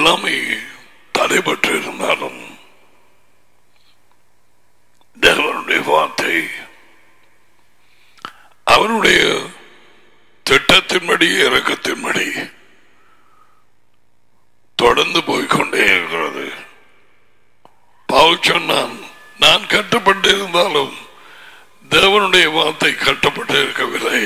எல்லாமே தடைபட்டு இருந்தாலும் தேவனுடைய வார்த்தை அவருடைய திட்டத்தின்படி இறக்கத்தின்படி தொடர்ந்து போய்கொண்டே இருக்கிறது பவுல் சொன்னான் நான் கட்டப்பட்டு இருந்தாலும் தேவனுடைய வார்த்தை கட்டப்பட்டு இருக்கவில்லை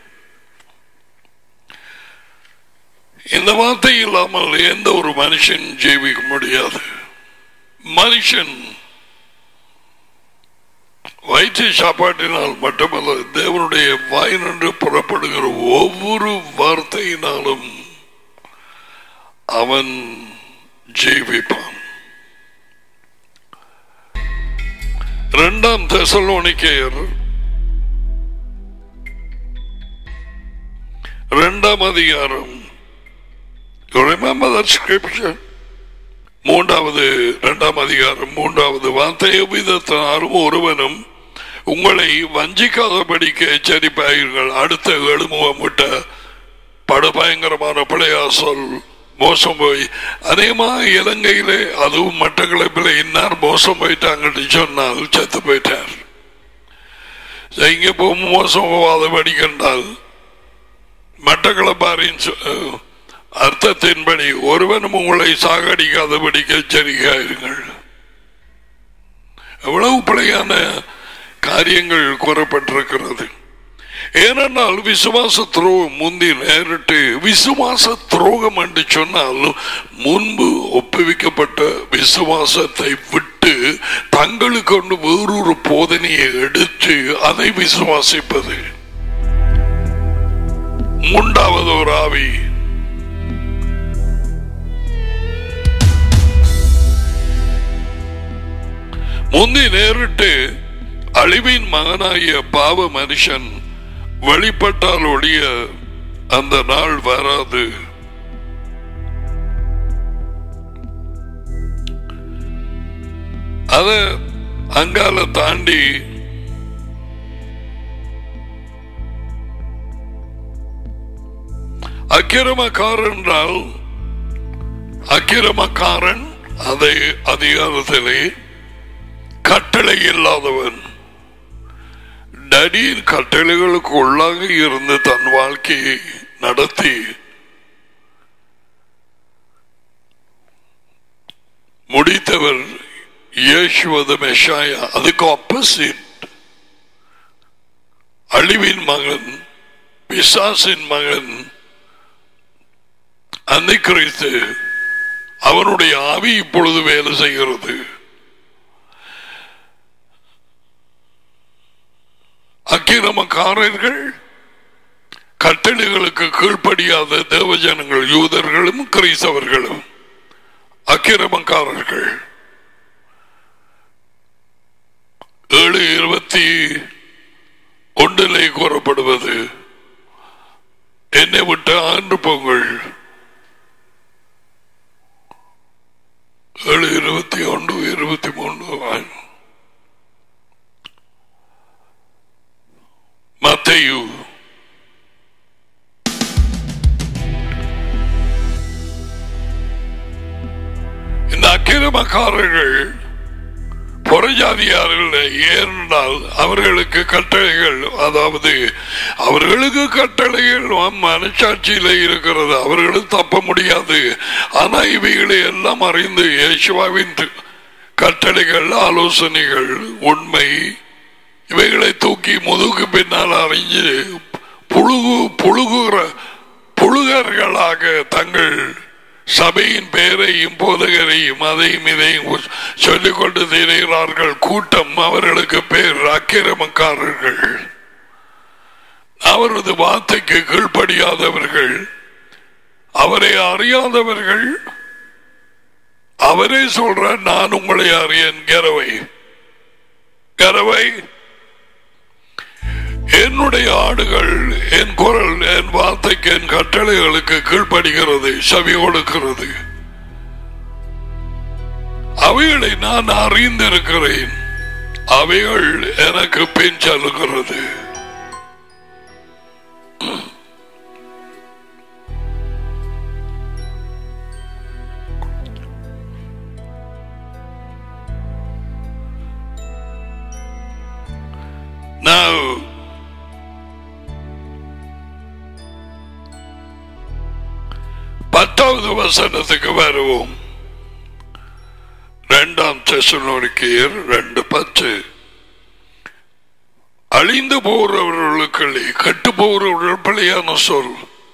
இந்த வார்த்தை இல்லாமல் எந்த ஒரு மனுஷன் ஜீவிக்க முடியாது மனுஷன் வயிற்று சாப்பாட்டினால் மட்டுமல்ல தேவனுடைய வாயினின்று புறப்படுகிற ஒவ்வொரு வார்த்தையினாலும் அவன் ஜீவிப்பான் இரண்டாம் தெசலோனிக்கேயர் இரண்டாம் அதிகாரம் You remember that scripture? மூன்றாவது இரண்டாம் அதிகாரம் மூன்றாவது வார்த்தை விதத்தினாரும் ஒருவனும் உங்களை வஞ்சிக்காதபடிக்கு எச்சரிப்பார்கள் அடுத்த எழுமுகம் விட்ட படுபயங்கரமான பிழையா சொல் மோசம் போய் அதேமா இலங்கையிலே அதுவும் மட்டக்களப்பில் இன்னார் மோசம் போயிட்டாங்கன்னு சொன்னால் செத்து போயிட்டார் இங்க போ மோசம் போகாதபடி கண்டால் மட்டக்களப்பாரின் சொ- அர்த்தத்தின்படி ஒருவனும் உங்களை சாகடிக்காதபடிக்கு எச்சரிக்கையாயிருங்கள் எவ்வளவு பிழையான காரியங்கள் கூறப்பட்டிருக்கிறது ஏனென்றால் விசுவாச துரோகம் முந்தி நேரிட்டு விசுவாச துரோகம் என்று சொன்னால் முன்பு ஒப்புவிக்கப்பட்ட விசுவாசத்தை விட்டு தங்களுக்கு கொண்டு வேறொரு போதனையை எடுத்து அதை விசுவாசிப்பது மூன்றாவது ஒரு ஆவி முந்தி நேரிட்டு அழிவின் மகனாகிய பாவ மனுஷன் வெளிப்பட்டால் ஒழிய அந்த நாள் வராது அத அங்கால தாண்டி அக்கிரமக்காரன் என்றால் அக்கிரமக்காரன் அதை அதிகாரத்திலே கட்டளை இல்லாதவன் டடியின் கட்டளைகளுக்கு உள்ளாக இருந்து தன் வாழ்க்கையை நடத்தி முடித்தவர் இயேசுவது மெஷாயா அதுக்கு ஆப்போசிட் அழிவின் மகன் பிசாசின் மகன் அன்னைக்குறித்து அவனுடைய ஆவி இப்பொழுது வேலை செய்கிறது அக்கிரமக்காரர்கள் கட்டளைகளுக்கு கீழ்ப்படியாத தேவஜனங்கள் யூதர்களும் கிறிஸ்தவர்களும் அக்கிரமக்காரர்கள் ஏழு இருபத்தி ஒன்றிலே கூறப்படுவது என்னை விட்டு ஆண்டு பொங்கல் ஏழு இருபத்தி ஒன்று இருபத்தி மூன்று மத்தையு இந்த அக்கிரமக்காரர்கள் புறஜாதியார்கள் ஏனென்றால் அவர்களுக்கு கட்டளைகள் அதாவது அவர்களுக்கு கட்டளைகள் மனசாட்சியில இருக்கிறது அவர்களும் தப்ப முடியாது ஆனா இவைகளை எல்லாம் அறிந்து யேசுவாவின் கட்டளைகள் ஆலோசனைகள் உண்மை இவைகளை தூக்கி முதுகு பின்னால் அறிஞ்சு புழுகு புழுகுற புழுகர்களாக தங்கள் சபையின் பெயரையும் போதகரையும் அதையும் இதையும் சொல்லிக் கொண்டு திரிகிறார்கள் கூட்டம் அவர்களுக்கு பேர் அக்கிரமக்காரர்கள் அவரது வார்த்தைக்கு கீழ்ப்படியாதவர்கள் அவரை அறியாதவர்கள் அவரே சொல்ற நான் உங்களை அறியன் கரவை கரவை என்னுடைய ஆடுகள் என் குரல் என் வார்த்தைக்கு என் கட்டளைகளுக்கு கீழ்ப்படுகிறது செவி கொடுக்கிறது அவைகளை நான் அறிந்திருக்கிறேன் அவைகள் எனக்கு பின் செல்லுகிறது பத்தாவது வசனத்துக்கு வருவோம் இரண்டாம் தெசலோனிக்கேயர் ரெண்டு பத்து அழிந்து போகிறவர்களுக்குள்ளே கட்டு போகிறவர்கள் பிழையான சொல்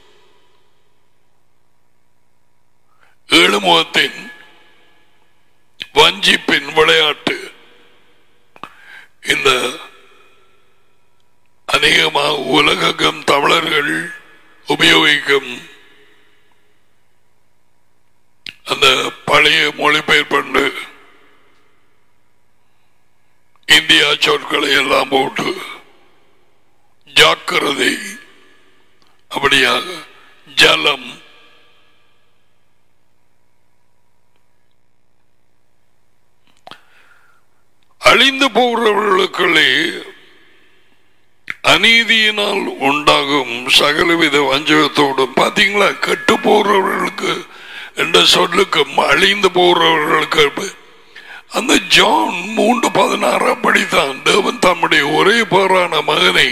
ஏழுமுகத்தின் வஞ்சிப்பின் விளையாட்டு இந்த அநேகமாக உலகம் தமிழர்கள் உபயோகிக்கும் அந்த பழைய மொழிபெயர்ப்பு இந்தியா சொற்களை எல்லாம் போட்டு ஜாக்கிரதை அப்படியாக ஜலம் அழிந்து போகிறவர்களுக்குள்ளே அநீதியினால் உண்டாகும் சகலவித வஞ்சகத்தோடும் பாத்தீங்களா கெட்டு போறவர்களுக்கு என்ற சொல்லுக்கும் அழிந்து போறவர்களுக்கு அந்த ஜான் மூன்று பதினாறு அப்படித்தான் தேவன் தம்முடைய ஒரே பேரான மகனை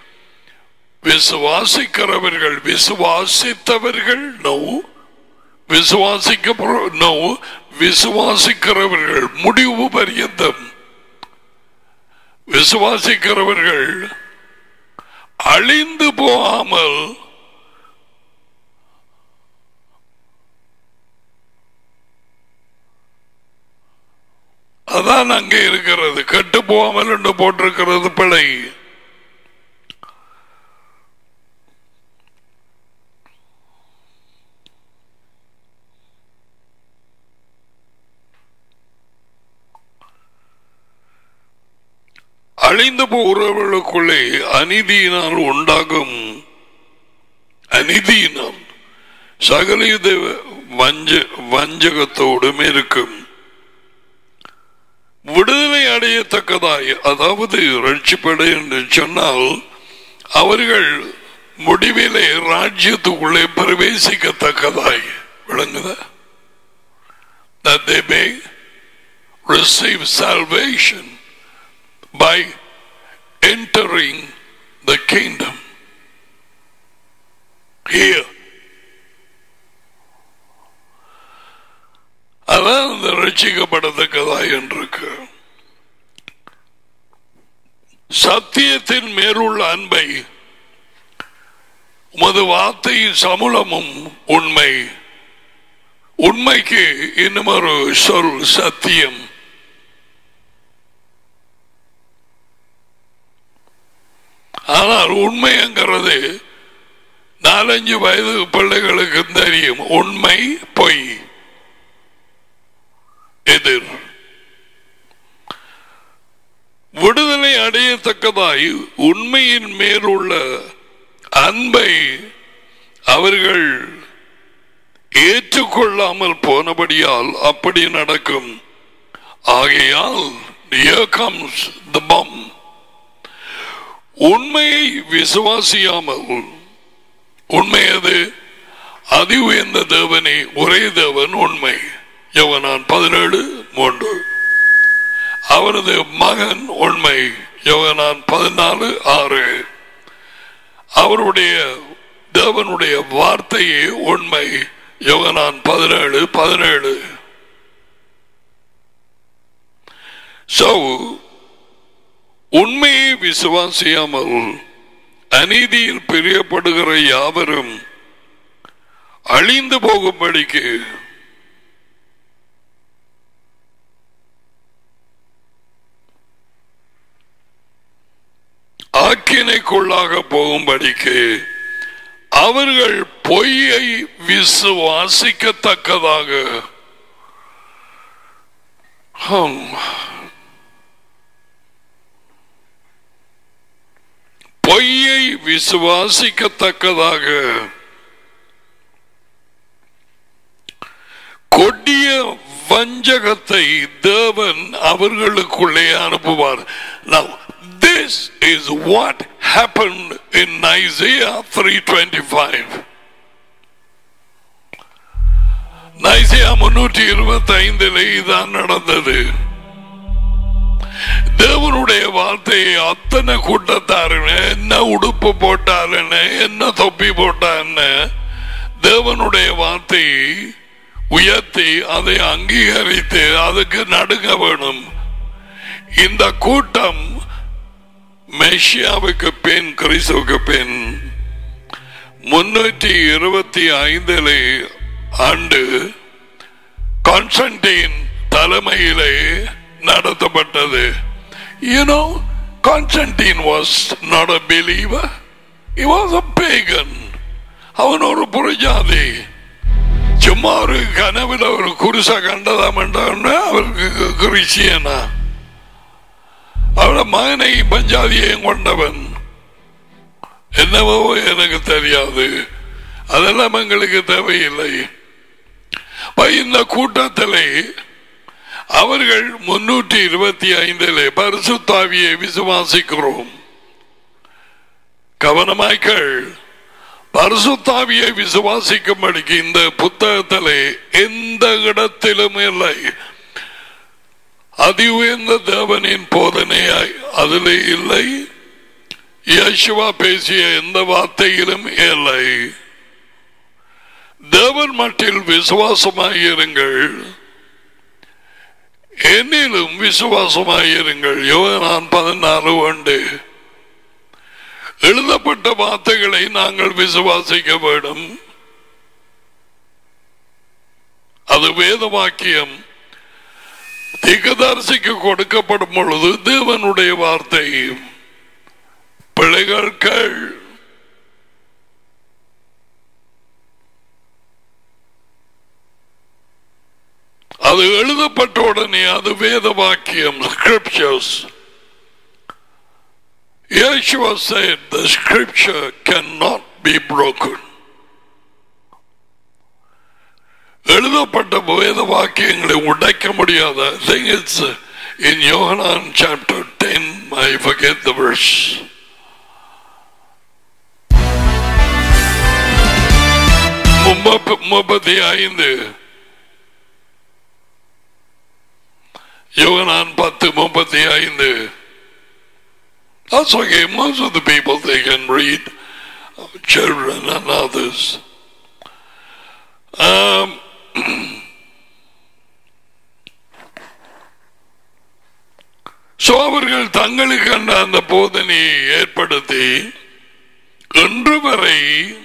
விசுவாசிக்கிறவர்கள் விசுவாசித்தவர்கள் நோ விசுவாசிக்க நோ விசுவாசிக்கிறவர்கள் முடிவு பரியந்தம் விசுவாசிக்கிறவர்கள் அழிந்து போகாமல் அதான் அங்கே இருக்கிறது கெட்டு போகாமல் என்று போட்டிருக்கிறது பிழை அழிந்து போகிறவர்களுக்குள்ளே அநீதியினால் உண்டாகும் அநீதியினால் சகலவித வஞ்ச வஞ்சகத்தோடும் இருக்கும் விடுதலை அடையத்தக்கதாய் அதாவது ரட்சிப்படை என்று சொன்னால் அவர்கள் முடிவிலே ராஜ்யத்துக்குள்ளே பிரவேசிக்கத்தக்கதாய் விளங்குதா that they may receive salvation by entering the kingdom here. அதான் அந்த ரட்சிக்கப்படத்தக்கதா என்று சத்தியத்தின் மேலுள்ள அன்பை உமது வார்த்தையின் சமூலமும் உண்மை உண்மைக்கு இன்னும் ஒரு சொல் சத்தியம் ஆனால் உண்மைங்கிறது நாலஞ்சு வயது பிள்ளைகளுக்கு தெரியும் உண்மை பொய் எதிர் விடுதலை அடையத்தக்கதாய் உண்மையின் மேலுள்ள அன்பை அவர்கள் ஏற்றுக்கொள்ளாமல் போனபடியால் அப்படி நடக்கும் ஆகையால் here comes the bomb உண்மையை விசுவாசியாமல் உண்மை அது அதி உயர்ந்த தேவனை ஒரே தேவன் உண்மை யோகனான் பதினேழு மூன்று அவரது மகன் உண்மை யோகனான் பதினாலு ஆறு அவருடைய தேவனுடைய வார்த்தையே உண்மை யோகனான் பதினேழு பதினேழு சோ உண்மையை விசுவாசியாமல் அநீதியில் பிரியப்படுகிற யாவரும் அழிந்து போகும்படிக்கு ஆக்கினைக்குள்ளாக போகும்படிக்கு அவர்கள் பொய்யை விசுவாசிக்கத்தக்கதாக ஹம். பொய்யை விசுவாசிக்கத்தக்கதாக கொடிய வஞ்சகத்தை தேவன் அவர்களுக்குள்ளே அனுப்புவார் Now, this is what happened in Isaiah 325. Nicaea முன்னூற்றி இருபத்தி ஐந்தில் இதான் நடந்தது தேவனுடைய வார்த்தையை அத்தனை கூட்டத்தாருன்னு என்ன உடுப்பு போட்டாருன்னு என்ன தொப்பி போட்டான்னு தேவனுடைய வார்த்தையை உயர்த்தி அதை அங்கீகரித்து அதுக்கு நடுங்க வேணும் இந்த கூட்டம் மெஷியாவுக்கு பின் கிறிஸ்துவுக்கு பின் முன்னூற்றி இருபத்தி ஐந்திலே ஆண்டு கான்ஸ்டன்டீன் தலைமையிலே நடத்தப்பட்டது You know, Constantine was not a believer. He was a pagan. அவன் ஒரு புறஜாதி சும்மா ஒரு கனவில் ஒரு குருச கண்டதாம் அவருக்கு கிறிஸ்டியனா அவட மகனை பஞ்சாதியையும் கொண்டவன் என்னவோ எனக்கு தெரியாது அதெல்லாம் எங்களுக்கு தேவையில்லை அப்ப இந்த கூட்டத்திலே அவர்கள் முன்னூற்றி இருபத்தி ஐந்திலே பரிசுத்தாவியை விசுவாசிக்கிறோம் கவனமாய்கள் பரிசுத்தாவியை விசுவாசிக்கும்படிக்கு இந்த புத்தகத்திலே எந்த இடத்திலும் இல்லை அதி உயர்ந்த தேவனின் போதனையாய் அதிலே இல்லை யேசுவா பேசிய எந்த வார்த்தையிலும் இல்லை தேவன் மட்டில் விசுவாசமாயிருங்கள் என்னிலும் விசுவாசமாயிருங்கள் யோகனான் பதினாறு உண்டு எழுதப்பட்ட வார்த்தைகளை நாங்கள் விசுவாசிக்க வேண்டும் அது வேத வாக்கியம் திகதரிசிக்கு கொடுக்கப்படும் பொழுது தேவனுடைய வார்த்தை பிள்ளைகள் அது எழுதப்பட்ட உடனே அது வேத வாக்கியம் scriptures Yeshua said the scripture cannot be broken எழுதப்பட்ட வேத வாக்கியங்களை உடைக்க முடியாத I think it's in Yohanan chapter 10 I forget the verse முப்ப- முப்பத்தி ஐந்து யோகனான் பத்து முப்பத்தி ஐந்து That's okay. Most of the people they can read, children and others. Um, so அவர்கள் தங்களுக்கு கண்ட அந்த போதனையை ஏற்படுத்தி இன்று வரை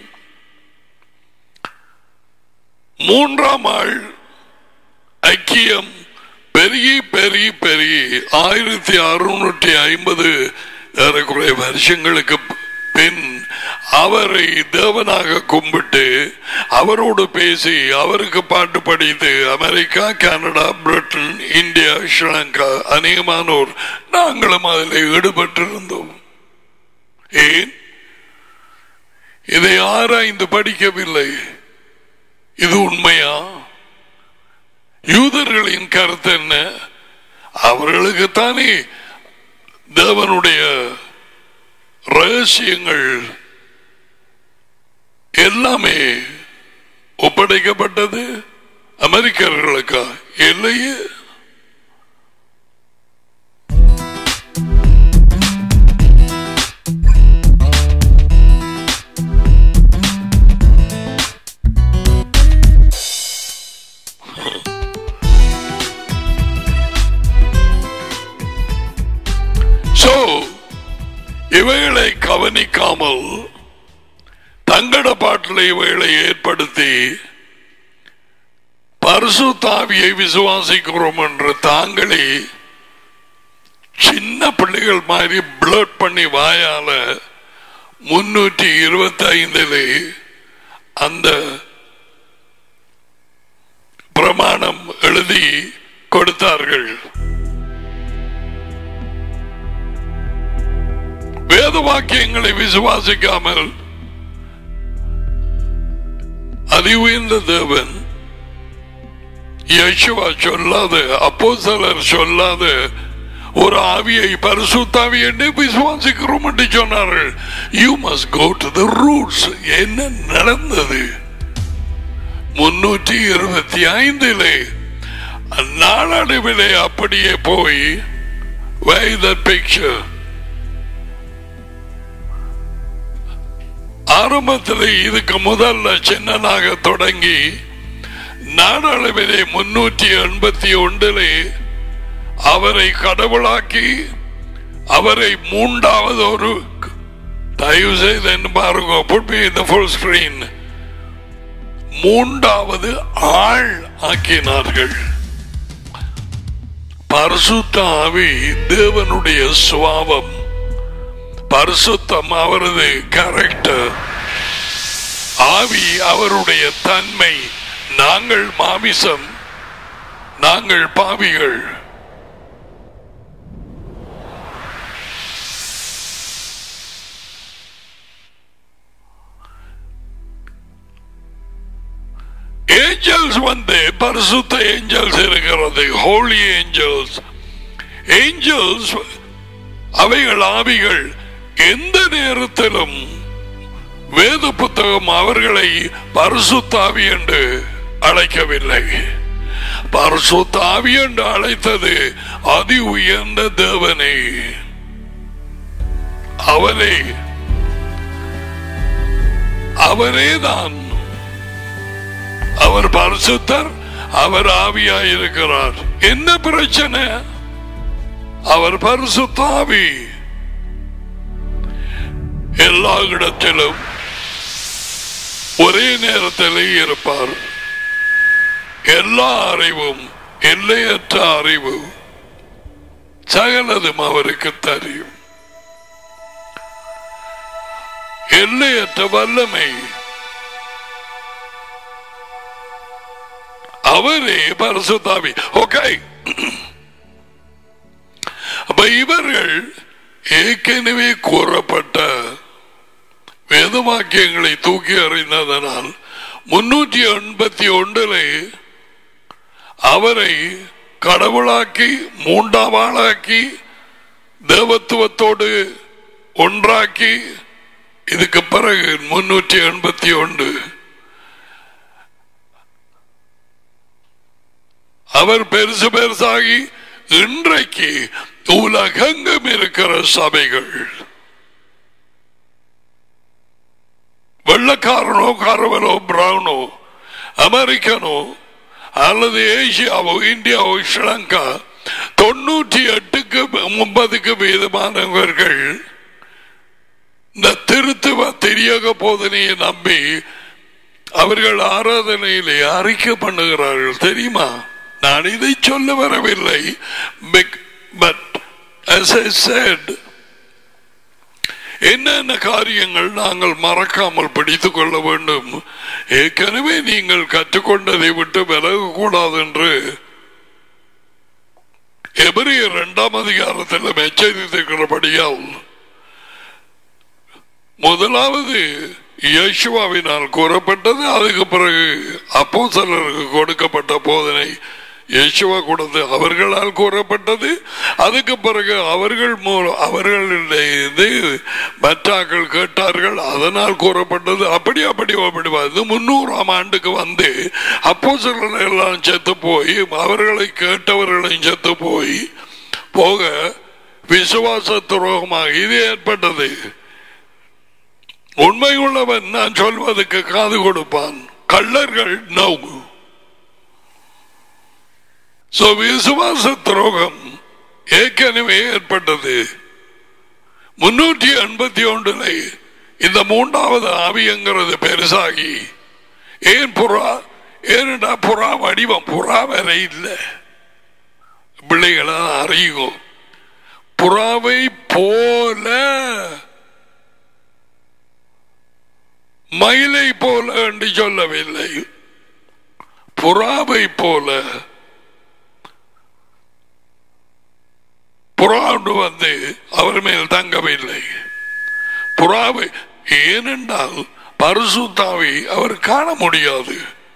மூன்றாம் ஆள் ஐக்கியம் பெருகி பெருகி பெருகி ஆயிரத்தி அறுநூற்றி ஐம்பது ஏறக்குறைய வருஷங்களுக்கு பின் அவரை தேவனாக கும்பிட்டு அவரோடு பேசி அவருக்கு பாட்டு படித்து America Canada Britain India Sri Lanka அநேகமானோர் நாங்களும் அதில் ஈடுபட்டிருந்தோம் ஏன் இதை ஆராய்ந்து படிக்கவில்லை இது உண்மையா யூதர்களின் கருத்து என்ன அவர்களுக்கு தானே தேவனுடைய ரகசியங்கள் எல்லாமே ஒப்படைக்கப்பட்டது அமெரிக்கர்களுக்கா இல்லையே So, இவைகளை கவனிக்காமல் தங்கட பாட்டில் இவைகளை ஏற்படுத்தி பரிசு தாவியை விசுவாசிக்கிறோம் என்று தாங்களே சின்ன பிள்ளைகள் மாதிரி பிளட் பண்ணி வாயால முன்னூற்றி இருபத்தி ஐந்திலே அந்த பிரமாணம் எழுதி கொடுத்தார்கள் வேத வாக்கியங்களை விசுவாசிக்காமல் அதி உயர்ந்த தேவன் யேசுவா சொல்லாத அப்போஸ்தலர் சொல்லாத ஒரு ஆவியை பரிசுத்தாவி என்று விசுவாசிக்கிறோம் என்று சொன்னார்கள் you must go to the roots என்ன நடந்தது முன்னூற்றி இருபத்தி ஐந்திலே நாளடைவிலே அப்படியே போய் வை that picture ஆரம்பத்தில் இதுக்கு முதல்ல சின்னனாக தொடங்கி நாடளவிலே முன்னூற்றி எண்பத்தி ஒன்றிலே அவரை கடவுளாக்கி அவரை மூன்றாவது ஒரு தயவு செய்து என்ன பாருங்க put me in the full screen மூன்றாவது ஆள் ஆக்கினார்கள் பரிசுத்த ஆவி தேவனுடைய சுவாபம் பரிசுத்தம் அவரது கேரக்டர் ஆவி அவருடைய தன்மை நாங்கள் மாமிசம் நாங்கள் பாவிகள் ஏஞ்சல்ஸ் வந்து பரிசுத்த ஏஞ்சல்ஸ் இருக்கிறது ஹோலி ஏஞ்சல்ஸ் ஏஞ்சல்ஸ் அவைகள் ஆவிகள் எந்த நேரத்திலும் வேத புத்தகம் அவர்களை பரிசுத்தாவி என்று அழைக்கவில்லை பரிசுத்தாவி என்று அழைத்தது அதி உயர்ந்த தேவனை அவனை அவரேதான் அவர் பரிசுத்தர் அவர் ஆவியாயிருக்கிறார் என்ன பிரச்சனை அவர் பரிசுத்தாவி எல்லா இடத்திலும் ஒரே நேரத்திலே இருப்பார் எல்லா அறிவும் எல்லையற்ற அறிவு சகலதும் அவருக்கு தெரியும் எல்லையற்ற வல்லமை அவரே பரிசுத்தாவி ஓகே அப்ப இவர்கள் ஏற்கனவே கூறப்பட்ட வேதவாக்கியங்களை தூக்கி அறிந்ததனால் முன்னூற்றி எண்பத்தி ஒன்றிலே அவரை கடவுளாக்கி மூன்றாம் ஆளாக்கி தேவத்துவத்தோடு ஒன்றாக்கி இதுக்கு பிறகு முன்னூற்றி எண்பத்தி ஒன்று அவர் பெருசு பெருசாகி இன்றைக்கு உலகெங்கும் இருக்கிற சபைகள் வெள்ளக்காரனோ கரவனோ பிரவுனோ அமெரிக்கனோ அல்லது ஏசியாவோ இந்தியாவோ ஸ்ரீலங்கா தொண்ணூற்றி எட்டுக்கு முப்பதுக்கு வீதமானவர்கள் இந்த திருத்துவ தெரியக போதனையை நம்பி அவர்கள் ஆராதனையிலே அறிக்கை பண்ணுகிறார்கள் தெரியுமா நான் இதை சொல்ல வரவில்லை பட் as I said என்னென்ன காரியங்கள் நாங்கள் மறக்காமல் படித்துக் கொள்ள வேண்டும் ஏற்கனவே நீங்கள் கற்றுக்கொண்டதை விட்டு விலகக்கூடாது என்று எபிரிய இரண்டாம் அதிகாரத்தில் எச்சரித்திருக்கிறபடியால் முதலாவது இயேசுவாவினால் கூறப்பட்டது அதுக்கு பிறகு அப்போ கொடுக்கப்பட்ட போதனை இயேசுவா கொடுத்து அவர்களால் கூறப்பட்டது அதுக்கு பிறகு அவர்கள் மூலம் அவர்களுடைய மற்றாக்கள் கேட்டார்கள் அதனால் கூறப்பட்டது அப்படி அப்படி அப்படி வந்து முன்னூறாம் ஆண்டுக்கு வந்து அப்போ எல்லாம் செத்து போய் அவர்களை கேட்டவர்களையும் செத்து போய் போக விசுவாச துரோகமாக இது ஏற்பட்டது உண்மை உள்ளவன் நான் சொல்வதற்கு காது கொடுப்பான் கள்ளர்கள் நோகு சோ விசுவாச துரோகம் ஏற்கனவே ஏற்பட்டது முன்னூற்றி எண்பத்தி ஒன்றுல இந்த மூன்றாவது ஆவியங்கிறது பெருசாகி ஏன் புறா ஏனடா புறா வடிவம் புறா வர இல்லை பிள்ளைகளை அறியும் புறாவை போல மயிலை போல என்று சொல்லவில்லை புறாவை போல புறாண்டு வந்து அவர் மேல் தங்கவில்லை புறாவை ஏனென்றால் பரிசுத்தாவை அவர் காண முடியாது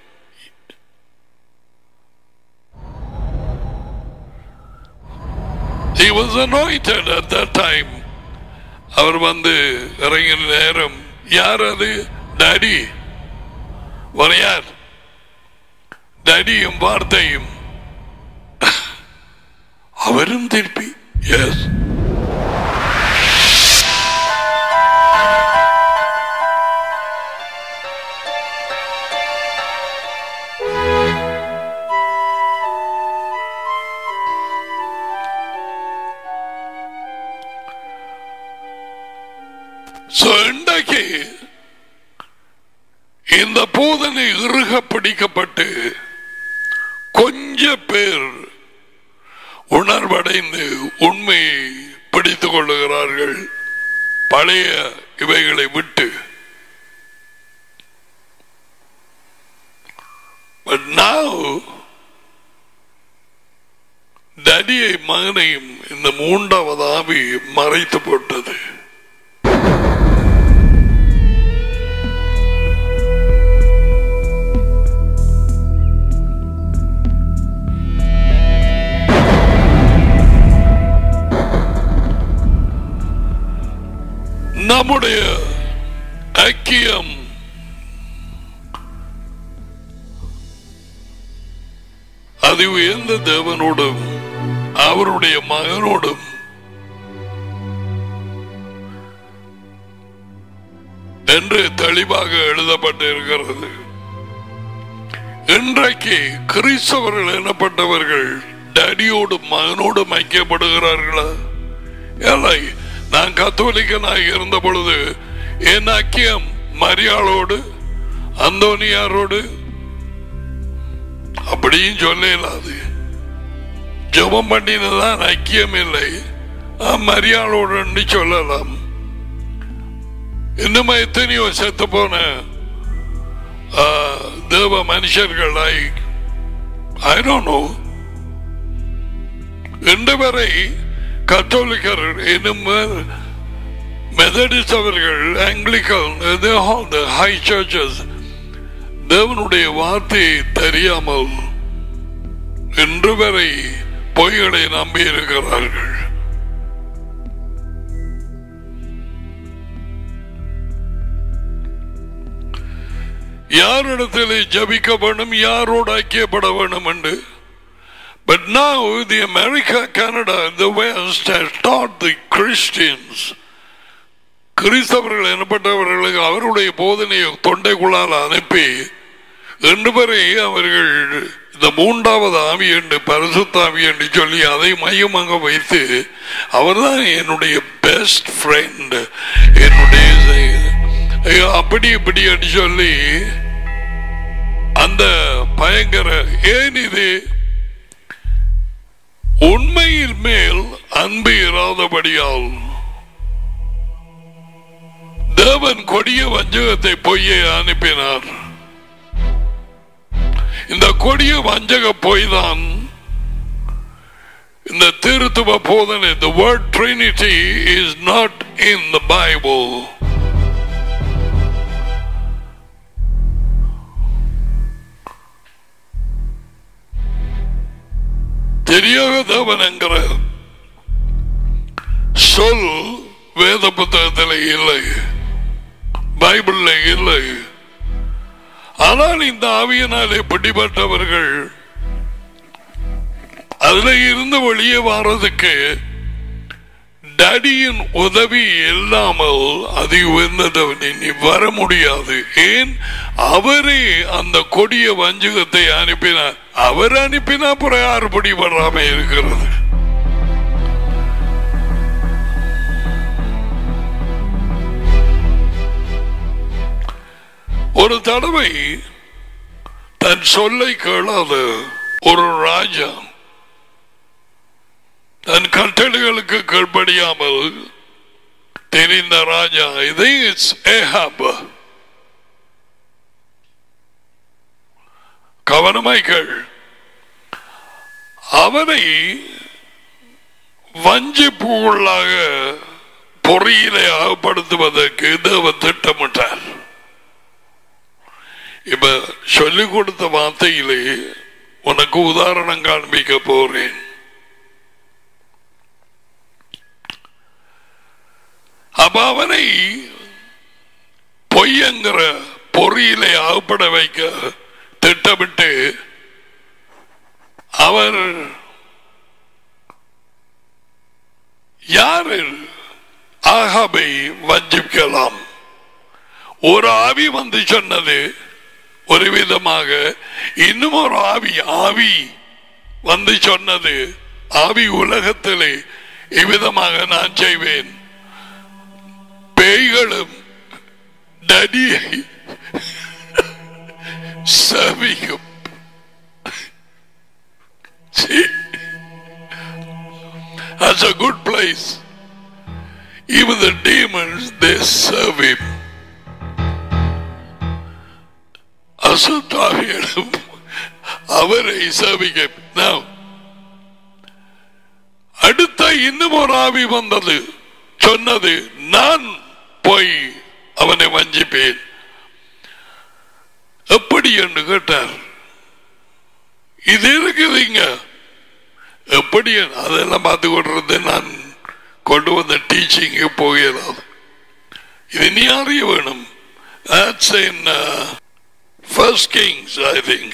He was anointed at that time. அவர் வந்து இறங்கின நேரம் யார் அது டாடி வரையார் டாடியும் வார்த்தையும் அவரும் திருப்பி எஸ் இந்த போதனை இறுக பிடிக்கப்பட்டு கொஞ்ச பேர் உணர்வடைந்து உண்மையை பிடித்துக் கொள்ளுகிறார்கள் பழைய இவைகளை விட்டு But now, தடியை மகனையும் இந்த மூன்றாவது ஆவி மறைத்து போட்டது நம்முடைய ஐக்கியம் அது உயர்ந்த தேவனோடும் அவருடைய மகனோடும் என்று தெளிவாக எழுதப்பட்டிருக்கிறது இன்றைக்கு கிறிஸ்தவர்கள் எனப்பட்டவர்கள் டடியோடும் மகனோடும் ஐக்கியப்படுகிறார்களா இல்லை நான் கத்தோலிக்கனாக இருந்த பொழுது என் ஐக்கியம் மரியாளோடு அந்தோனியாரோடு அப்படியும் சொல்லலாது ஜெபம் பண்ணினதான் ஐக்கியம் இல்லை மரியாளோடு சொல்லலாம் இன்னும் எத்தனையோ செத்து போன ஆ, தேவ மனுஷர்கள் ஐ ஐ டோன்ட் நோ இன்று வரை கத்தோலிக்கர் இன்னும் மெதடிஸ்ட் அவர்கள் ஆங்கிலிக்கன் ஹை சர்ச்சஸ் தேவனுடைய வார்த்தையை தெரியாமல் இன்று வரை பொய்களை நம்பி இருக்கிறார்கள் யாரிடத்திலே ஜபிக்க வேண்டும் யாரோடு ஐக்கியப்பட வேண்டும் என்று But now the America, Canada, the West has taught the Christians கிறிஸ்தவர்கள் எனப்பட்டவர்களுக்கு அவருடைய போதனையை தொண்டைக்குள்ளால் அனுப்பி இன்று வரை அவர்கள் இந்த மூன்றாவது ஆவி என்று பரிசுத்தாவி என்று சொல்லி அதை மையமாக வைத்து அவர்தான் என்னுடைய பெஸ்ட் ஃப்ரெண்ட் என்னுடைய ஐயோ, அப்படி இப்படி என்று சொல்லி அந்த பயங்கர ஏன் இது உண்மையில் மேல் அன்பு இராதபடியால் தேவன் கொடிய வஞ்சகத்தை பொய்யை அனுப்பினார் இந்த கொடிய வஞ்சக பொய் தான் இந்த திருத்துவ போதனை the word trinity is not in the bible தெரியாத தேவன் என்கிற சொல் வேத புத்தகத்தில் இல்லை பைபிள்ல இல்லை ஆனால் இந்த ஆவியினாலே பிடிபட்டவர்கள் அதுல இருந்து வெளியே வர்றதுக்கு டடியின் உதவி இல்லாமல் அது உயர்ந்தவன் இனி வர முடியாது ஏன் அவரே அந்த கொடிய வஞ்சகத்தை அனுப்பினார் அவர் அனுப்பினா அப்புறம் யார் பிடிபடாம இருக்கிறது ஒரு தடவை தன் சொல்லை கேளாத ஒரு ராஜா தன் கட்டளைகளுக்கு கீழ்ப்படியாமல் தெரிந்த ராஜா இது ஏஹாப் கவனமாய் கேள் அவனை வஞ்சிப்புள்ளாக பொறியிலே அகப்படுத்துவதற்கு தேவன் திட்டமிட்டார் இப்ப சொல்லிக் கொடுத்த வார்த்தையிலே உனக்கு உதாரணம் காண்பிக்க போறேன் அப்ப அவனை பொய்யங்கிற பொறியிலே அகப்பட வைக்க திட்டமிட்டு அவர் யாரு ஆகாபை வஞ்சிக்கலாம் ஒரு ஆவி வந்து சொன்னது ஒரு விதமாக இன்னும் ஒரு ஆவி ஆவி வந்து சொன்னது ஆவி உலகத்திலே இவ்விதமாக நான் செய்வேன் பேய்களும் நடியை serving See? That's a good place. Even the demons, they serve him. அசுத்தாவியிடம் அவரை சேவிக்க Now, அடுத்த இன்னும் ஒரு ஆவி வந்தது சொன்னது நான் போய் அவனை வஞ்சிப்பேன் எப்படி என்று கேட்டார் இது இருக்குதுங்க எப்படி அதெல்லாம் பார்த்து கொண்டிருந்து நான் கொண்டு வந்த டீச்சிங் போகிறாது இது நீ அறிய வேணும் That's in uh, First Kings, I think.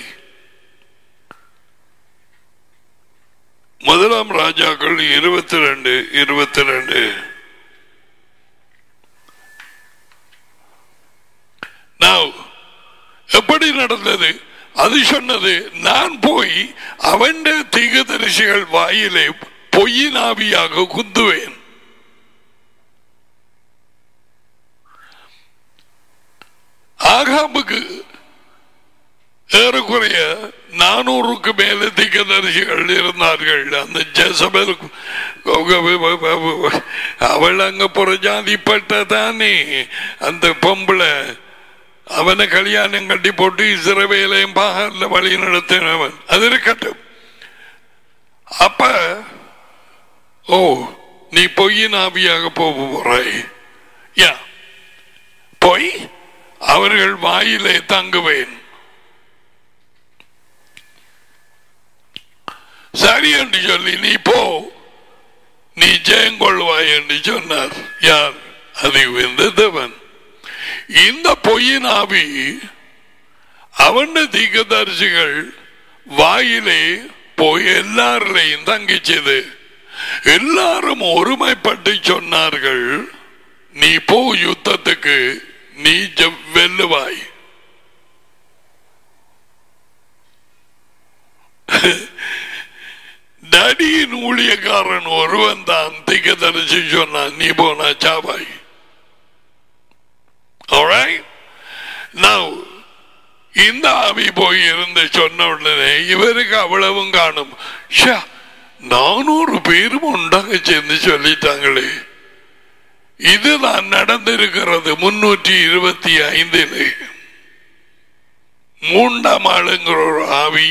முதலாம் ராஜாக்கள் இருபத்தி ரெண்டு இருபத்தி ரெண்டு எப்படி நடந்தது அது சொன்னது நான் போய் அவன் தீகதரிசிகள் வாயிலே பொய்யின் ஆவியாக குந்துவேன் ஆகாமுக்கு ஏறக்குறைய நானூறுக்கு மேல திக்கதரிசிகள் இருந்தார்கள் அந்த ஜெசபல் அவள் அங்க புறஜாதிப்பட்ட தானே அந்த பொம்பளை அவனை கல்யாணம் கட்டி போட்டு இஸ்ரவேலையும் பாகல வழி நடத்தினவன் அது இருக்கட்டும் அப்ப ஓ நீ பொய்யின் ஆவியாக போக போறாய் யா பொய் அவர்கள் வாயிலே தங்குவேன் சரி என்று சொல்லி நீ போ நீ ஜெயங்கொள்வாய் என்று சொன்னார் யார் அது இந்த தேவன் இந்த பொய்யின் ஆவி அவன் தீகதரிசிகள் வாயிலே போய் எல்லாரிலையும் தங்கிச்சது எல்லாரும் ஒருமைப்பட்டு சொன்னார்கள் நீ போ யுத்தத்துக்கு நீ ஜ- வெல்லுவாய் டடியின் ஊழியக்காரன் ஒருவன் தான் திகதரிசி சொன்னான் நீ போனா சாவாய் Alright? Now, இந்த ஆவி போய் இருந்து சொன்ன உடனே இவருக்கு அவ்வளவும் காணும் ஷா, நானூறு பேரும் உண்டாக சேர்ந்து சொல்லிட்டாங்களே இதுதான் நடந்திருக்கிறது முன்னூற்றி இருபத்தி ஐந்தில் மூன்றாம் ஆளுங்கிற ஒரு ஆவி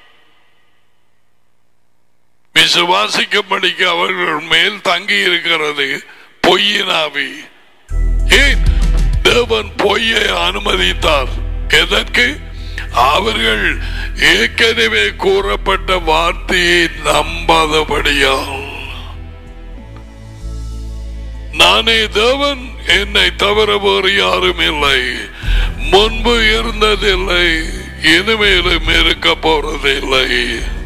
விசுவாசிக்கும்படிக்கு அவர்கள் மேல் தங்கி இருக்கிறது பொய்யின் ஆவி ஏன் தேவன் பொய்யை அனுமதித்தார் எதற்கு அவர்கள் ஏற்கனவே கூறப்பட்ட வார்த்தையை நம்பாதபடியால் நானே தேவன் என்னை தவிர வேறு யாரும் இல்லை முன்பு இருந்ததில்லை இனிமேலும் இருக்க போறதில்லை